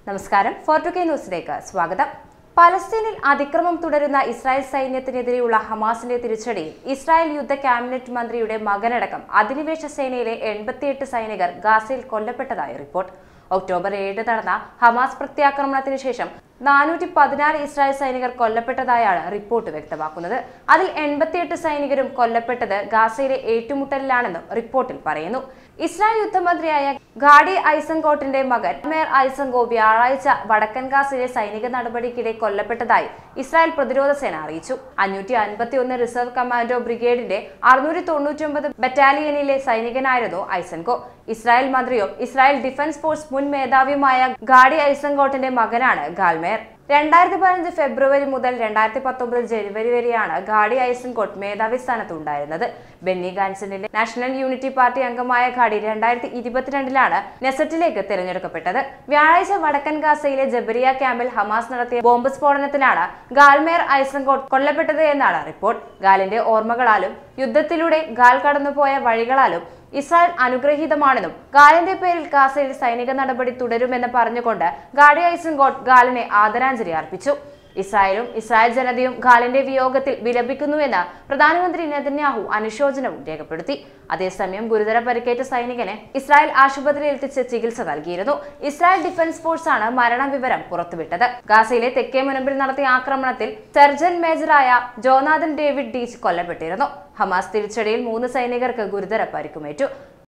നമസ്കാരം ഫോർട്ടു കെ ന്യൂസിലേക്ക് സ്വാഗതം പലസ്തീനിൽ അതിക്രമം തുടരുന്ന ഇസ്രായേൽ സൈന്യത്തിനെതിരെയുള്ള ഹമാസിന്റെ തിരിച്ചടിയിൽ ഇസ്രായേൽ യുദ്ധ ക്യാബിനറ്റ് മന്ത്രിയുടെ മകനടക്കം അധിനിവേശ സേനയിലെ എൺപത്തിയെട്ട് സൈനികർ ഗാസയിൽ കൊല്ലപ്പെട്ടതായി റിപ്പോർട്ട് ഒക്ടോബർ ഏഴ് നടന്ന ഹമാസ് പ്രത്യാക്രമണത്തിന് ശേഷം നാനൂറ്റി പതിനാറ് ഇസ്രായേൽ സൈനികർ കൊല്ലപ്പെട്ടതായാണ് റിപ്പോർട്ട് വ്യക്തമാക്കുന്നത് അതിൽ എൺപത്തിയെട്ട് സൈനികരും കൊല്ലപ്പെട്ടത് ഗാസയിലെ ഏറ്റുമുട്ടലിലാണെന്നും റിപ്പോർട്ടിൽ പറയുന്നു ഇസ്രായേൽ യുദ്ധമന്ത്രിയായ ഗാഡി ഐസൻകോട്ടിന്റെ മകൻ മേർ ഐസൻകോ വ്യാഴാഴ്ച വടക്കൻ ഗാസയിലെ സൈനിക നടപടിക്കിടെ കൊല്ലപ്പെട്ടതായി ഇസ്രായേൽ പ്രതിരോധ സേന അറിയിച്ചു അഞ്ഞൂറ്റി അൻപത്തി ഒന്ന് റിസർവ് കമാൻഡോ ബ്രിഗേഡിന്റെ അറുന്നൂറ്റി തൊണ്ണൂറ്റി ഒമ്പത് ബറ്റാലിയനിലെ സൈനികനായിരുന്നു ഐസൻകോ ഇസ്രായേൽ മന്ത്രിയും ഇസ്രായേൽ ഡിഫൻസ് ഫോഴ്സ് മുൻ മേധാവിയുമായ ഗാഡി ഐസൻകോട്ടിന്റെ മകനാണ് ഗാൽമേർ രണ്ടായിരത്തി പതിനഞ്ച് ഫെബ്രുവരി മുതൽ രണ്ടായിരത്തി പത്തൊമ്പത് ജനുവരി വരെയാണ് ഗാഡി ഐസൻകോട്ട് മേധാവി സ്ഥാനത്ത് ഉണ്ടായിരുന്നത് ബെന്നി ഗാൻസന്റെ നാഷണൽ യൂണിറ്റി പാർട്ടി അംഗമായ ഗാഡി രണ്ടായിരത്തി ഇരുപത്തിരണ്ടിലാണ് നെസറ്റിലേക്ക് തിരഞ്ഞെടുക്കപ്പെട്ടത് വ്യാഴാഴ്ച വടക്കൻ ഗാസയിലെ ജബരിയ ക്യാമ്പിൽ ഹമാസ് നടത്തിയ ബോംബ് സ്ഫോടനത്തിലാണ് ഗാൽമേർ ഐസൻകോട്ട് കൊല്ലപ്പെട്ടത് എന്നാണ് റിപ്പോർട്ട് ഗാലിന്റെ ഓർമ്മകളാലും യുദ്ധത്തിലൂടെ ഗാൽ കടന്നുപോയ വഴികളാലും ഇസ്രായേൽ അനുഗ്രഹീതമാണെന്നും ഗാലിന്റെ പേരിൽ ഗാസയിൽ സൈനിക നടപടി തുടരുമെന്ന് പറഞ്ഞുകൊണ്ട് ഗാഡി ഐസൻകോട്ട് ഗാലിനെ ആദരാഞ്ജലി അർപ്പിച്ചു ഇസ്രായേലും ഇസ്രായേൽ ജനതയും ഗാലിന്റെ വിയോഗത്തിൽ വിലപിക്കുന്നുവെന്ന് പ്രധാനമന്ത്രി നെതന്യാഹു അനുശോചനവും രേഖപ്പെടുത്തി അതേസമയം ഗുരുതര പരിക്കേറ്റ സൈനികനെ ഇസ്രായേൽ ആശുപത്രിയിൽ എത്തിച്ച് ചികിത്സ നൽകിയിരുന്നു ഇസ്രായേൽ ഡിഫൻസ് ഫോഴ്സാണ് മരണവിവരം പുറത്തുവിട്ടത് ഗാസയിലെ തെക്കേ മുനമ്പിൽ നടത്തിയ ആക്രമണത്തിൽ സർജൻ മേജറായ ജോനാഥൻ ഡേവിഡ് ഡീച്ച് കൊല്ലപ്പെട്ടിരുന്നു ഹമാസ് തിരിച്ചടിയിൽ മൂന്ന് സൈനികർക്ക് ഗുരുതര പരിക്കുമേറ്റു